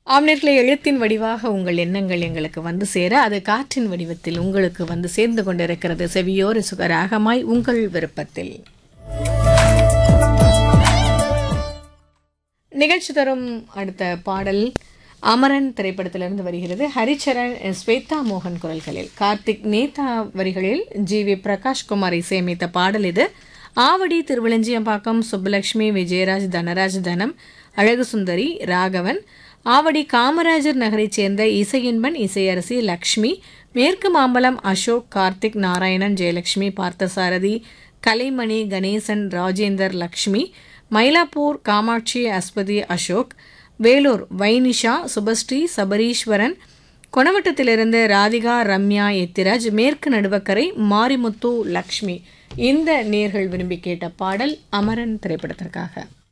ஆம்நேர்களை எழுத்தின் வடிவாக உங்கள் எண்ணங்கள் எங்களுக்கு வந்து சேர அது காற்றின் வடிவத்தில் உங்களுக்கு வந்து சேர்ந்து கொண்டிருக்கிறது செவியோர் சுகராகமாய் உங்கள் விருப்பத்தில் நிகழ்ச்சி தரும் அடுத்த பாடல் அமரன் திரைப்படத்திலிருந்து வருகிறது ஹரிச்சரன் ஸ்வேதா மோகன் குரல்களில் கார்த்திக் நேதா வரிகளில் ஜி வி பிரகாஷ்குமார் இசையமைத்த பாடல் இது ஆவடி திருவிளஞ்சியம்பாக்கம் சுப்புலட்சுமி விஜயராஜ் தனராஜ் தனம் அழகு சுந்தரி ராகவன் ஆவடி காமராஜர் நகரைச் சேர்ந்த இசையின்பன் இசையரசி லக்ஷ்மி மேற்கு மாம்பலம் அசோக் கார்த்திக் நாராயணன் ஜெயலட்சுமி பார்த்தசாரதி கலைமணி கணேசன் ராஜேந்தர் லக்ஷ்மி மயிலாப்பூர் காமாட்சி அஸ்வதி அசோக் வேலூர் வைனிஷா சுபஸ்ரீ சபரீஸ்வரன் கொணவட்டத்திலிருந்து ராதிகா ரம்யா எத்திராஜ் மேற்கு நடுவக்கரை மாரிமுத்து லக்ஷ்மி இந்த நேர்கள் விரும்பி கேட்ட பாடல் அமரன் திரைப்படத்திற்காக